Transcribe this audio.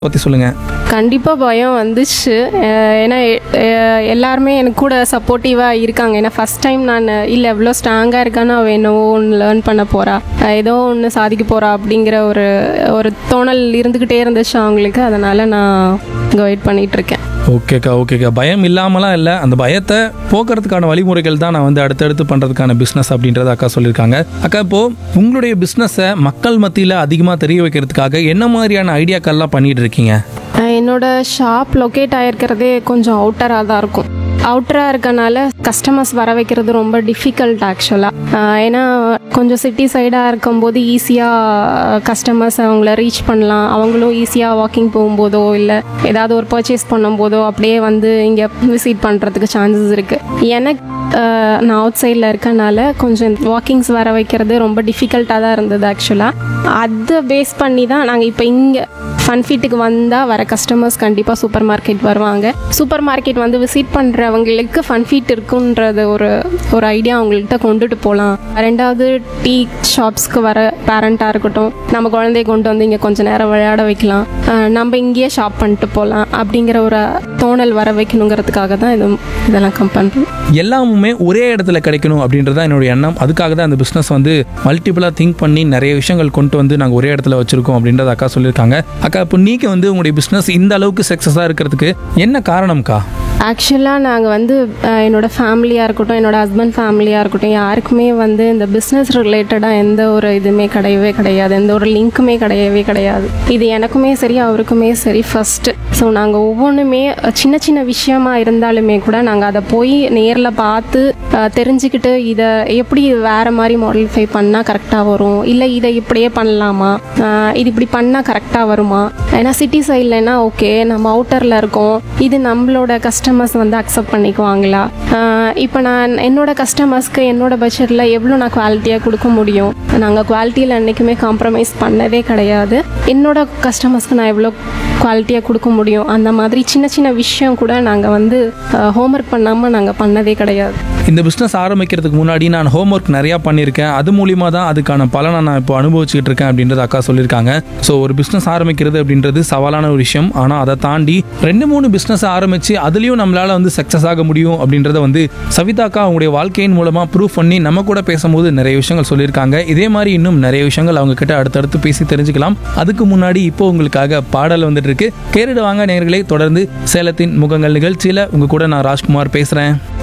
பற்றி சொல்லுங்கள் கண்டிப்பாக பயம் வந்துச்சு அஹ் ஏன்னா அஹ் எல்லாருமே எனக்கு கூட சப்போர்ட்டிவாக இருக்காங்க ஏன்னா ஃபஸ்ட் டைம் நான் இல்லை எவ்வளோ ஸ்ட்ராங்காக இருக்கான்னு அவள் என்னவோ ஒன்று லேர்ன் பண்ண போகிறா ஏதோ ஒன்று சாதிக்க போகிறா அப்படிங்கிற ஒரு ஒரு தோணல் இருந்துக்கிட்டே இருந்துச்சு அவங்களுக்கு அதனால் நான் இங்கே வெயிட் பண்ணிகிட்ருக்கேன் ஓகேக்கா ஓகேக்கா பயம் இல்லாமலாம் இல்லை அந்த பயத்தை போக்குறதுக்கான வழிமுறைகள் தான் நான் வந்து அடுத்தடுத்து பண்ணுறதுக்கான பிஸ்னஸ் அப்படின்றத அக்கா சொல்லியிருக்காங்க அக்கா இப்போது உங்களுடைய பிஸ்னஸை மக்கள் மத்தியில் அதிகமாக தெரிய வைக்கிறதுக்காக என்ன மாதிரியான ஐடியாக்கள்லாம் பண்ணிட்டு இருக்கீங்க என்னோட ஷாப் லொக்கேட் ஆகிருக்கிறதே கொஞ்சம் அவுட்டராக தான் இருக்கும் அவுட்டராக இருக்கனால கஸ்டமர்ஸ் வர வைக்கிறது ரொம்ப டிஃபிகல்ட் ஆக்சுவலாக ஏன்னா கொஞ்சம் சிட்டி சைடாக இருக்கும்போது ஈஸியாக கஸ்டமர்ஸ் அவங்கள ரீச் பண்ணலாம் அவங்களும் ஈஸியாக வாக்கிங் போகும்போதோ இல்லை ஏதாவது ஒரு பர்ச்சேஸ் பண்ணும்போதோ அப்படியே வந்து இங்கே விசிட் பண்ணுறதுக்கு சான்சஸ் இருக்குது எனக்கு அஹ், நான் அவுட் சைடில் இருக்கனால கொஞ்சம் வாக்கிங்ஸ் வர வைக்கிறது ரொம்ப டிஃபிகல்ட்டாக தான் இருந்தது ஆக்சுவலாக அதை பேஸ் பண்ணி தான் நாங்கள் இப்போ இங்கே ஃபன்ஃபீட்டுக்கு வந்தால் வர கஸ்டமர்ஸ் கண்டிப்பாக சூப்பர் மார்க்கெட் வருவாங்க சூப்பர் மார்க்கெட் வந்து விசிட் பண்ணுறவங்களுக்கு ஃபன்ஃபீட் இருக்குன்றது ஒரு ஒரு ஐடியா அவங்கள்ட்ட கொண்டுட்டு போகலாம் ரெண்டாவது டீ ஷாப்ஸ்க்கு வர பேரண்ட்டாக இருக்கட்டும் நம்ம குழந்தைய கொண்டு வந்து இங்கே கொஞ்சம் நேரம் விளையாட வைக்கலாம் அஹ் நம்ம இங்கேயே ஷாப் பண்ணிட்டு போகலாம் அப்படிங்கிற ஒரு தோணல் வர வைக்கணுங்கிறதுக்காக தான் இது இதெல்லாம் கம் பண்ணுறோம் எல்லாமுமே ஒரே இடத்துல கிடைக்கணும் அப்படின்றது தான் என்னுடைய எண்ணம் அதுக்காக தான் அந்த பிஸ்னஸ் வந்து மல்டிபிளாக திங்க் பண்ணி நிறைய விஷயங்கள் கொண்டு வந்து நாங்கள் ஒரே இடத்துல வச்சுருக்கோம் அப்படின்றத அக்கா சொல்லியிருக்காங்க அக்கா இப்போ நீங்கள் வந்து உங்களுடைய பிஸ்னஸ் இந்த அளவுக்கு சக்ஸஸாக இருக்கிறதுக்கு என்ன காரணம்க்கா ஆக்சுவலாக நாங்கள் வந்து அஹ், என்னோட ஃபேமிலியாக இருக்கட்டும் என்னோட ஹஸ்பண்ட் ஃபேமிலியாக இருக்கட்டும் யாருக்குமே வந்து இந்த பிஸ்னஸ் ரிலேட்டடாக எந்த ஒரு இதுவுமே கிடையவே கிடையாது எந்த ஒரு லிங்க்குமே கிடையவே கிடையாது இது எனக்குமே சரி அவருக்குமே சரி ஃபஸ்ட்டு ஸோ நாங்கள் ஒவ்வொன்றுமே அஹ், சின்ன சின்ன விஷயமா இருந்தாலுமே கூட நாங்கள் அதை போய் நேரில் பார்த்து அஹ், தெரிஞ்சுக்கிட்டு இதை எப்படி வேறு மாதிரி மாடிஃபை பண்ணால் கரெக்டாக வரும் இல்லை இதை இப்படியே பண்ணலாமா அஹ், இது இப்படி பண்ணால் கரெக்டாக வருமா ஏன்னா சிட்டி சைட்லனா ஓகே நம்ம அவுட்டரில் இருக்கோம் இது நம்மளோட கஸ்டமர்ஸ் வந்து அக்செப்ட் பண்ணிக்குவாங்களா இப்போ நான் என்னோட கஸ்டமர்ஸ்க்கு என்னோட பட்ஜெட்டில் எவ்வளோ நான் குவாலிட்டியாக கொடுக்க முடியும் நாங்கள் குவாலிட்டியில் என்றைக்குமே காம்ப்ரமைஸ் பண்ணதே கிடையாது என்னோட கஸ்டமர்ஸ்க்கு நான் எவ்வளோ குவாலிட்டியாக கொடுக்க முடியும் அந்த மாதிரி சின்ன சின்ன விஷயம் கூட நாங்கள் வந்து ஹோம்ஒர்க் பண்ணாமல் நாங்கள் பண்ணதே கிடையாது இந்த பிஸ்னஸ் ஆரம்பிக்கிறதுக்கு முன்னாடி நான் ஹோம்ஒர்க் நிறையா பண்ணியிருக்கேன் அது மூலிமா தான் அதுக்கான பலனை நான் இப்போ அனுபவிச்சுட்டு இருக்கேன் அப்படின்றது அக்கா சொல்லியிருக்காங்க ஸோ ஒரு பிஸ்னஸ் ஆரம்பிக்கிறது அப்படின்றது சவாலான ஒரு விஷயம் ஆனால் அதை தாண்டி ரெண்டு மூணு பிஸ்னஸ் ஆரம்பித்து அதுலேயும் நம்மளால் வந்து சக்ஸஸ் ஆக முடியும் அப்படின்றத வந்து சவிதா அக்கா அவங்களுடைய வாழ்க்கையின் மூலமாக ப்ரூவ் பண்ணி நம்ம கூட பேசும்போது நிறைய விஷயங்கள் சொல்லியிருக்காங்க இதே மாதிரி இன்னும் நிறைய விஷயங்கள் அவங்க கிட்ட அடுத்தடுத்து பேசி தெரிஞ்சுக்கலாம் அதுக்கு முன்னாடி இப்போ உங்களுக்காக பாடல் வந்துட்டு இருக்கு கேரிடு வாங்க நேயர்களே தொடர்ந்து சேலத்தின் முகங்கள் நிகழ்ச்சியில் உங்க கூட நான் ராஜ்குமார் பேசுகிறேன்